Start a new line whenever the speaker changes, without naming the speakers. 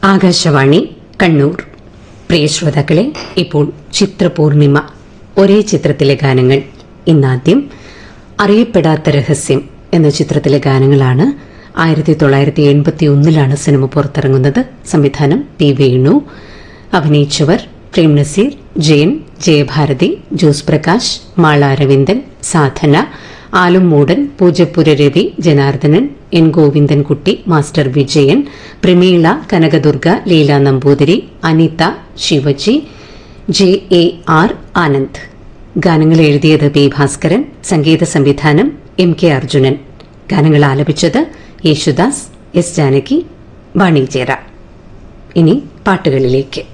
ആകാശവാണി കണ്ണൂർ പ്രിയ ശ്രോതാക്കളെ ഇപ്പോൾ ചിത്രപൂർണിമ ഒരേ ചിത്രത്തിലെ ഗാനങ്ങൾ ഇന്നാദ്യം അറിയപ്പെടാത്ത രഹസ്യം എന്ന ചിത്രത്തിലെ ഗാനങ്ങളാണ് ആയിരത്തി തൊള്ളായിരത്തി എൺപത്തി ഒന്നിലാണ് സിനിമ പുറത്തിറങ്ങുന്നത് സംവിധാനം പി വേണു അഭിനയിച്ചവർ Prem Nazir Jayan Jayabharathi Jose Prakash Mala Aravindan Sadhana Alummoodan Poojappura Ravi Janardhanan N Govindankutty master Vijayan Prameela Kanakadurga Leela Namboothiri Anitha Sivaji J A R Anand ഗാനങ്ങൾ എഴുതിയത് പി ഭാസ്കരൻ സംഗീത സംവിധാനം എം കെ അർജുനൻ ഗാനങ്ങൾ ആലപിച്ചത് യേശുദാസ് എസ് ജാനകി വാണി ജയറാം ഇനി പാട്ടുകളിലേക്ക്